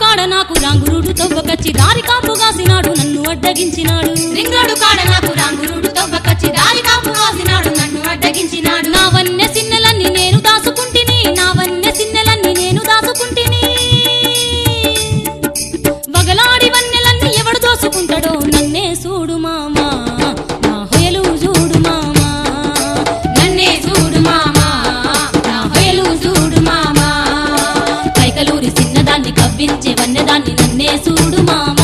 కాడ నాకు రాంగురుడు తవ్వకచ్చి దారి కాపు కాసినాడు నన్ను అడ్డగించినాడు రింగడు కాడ నాకు రాంగురుడు తవ్వకచ్చి దారి కాపు కాసినాడు నన్ను అడ్డగించినాడు నా వన్నె సిన్నెలన్నీ నేను దాసుకుంటిని నా వన్నె సిన్నెలన్నీ నేను దాసుకుంటిని వగలాడి వన్నెలన్నీ ఎవడు దోసుకుంటాడో నన్నే చూడు మామా నా హొయలు చూడు మామా నన్నే చూడు మామా నా హొయలు చూడు మామా కైకలూరి చిన్నదాన్ని కవ్వించే వన్నెదాన్ని నన్నే చూడు మామా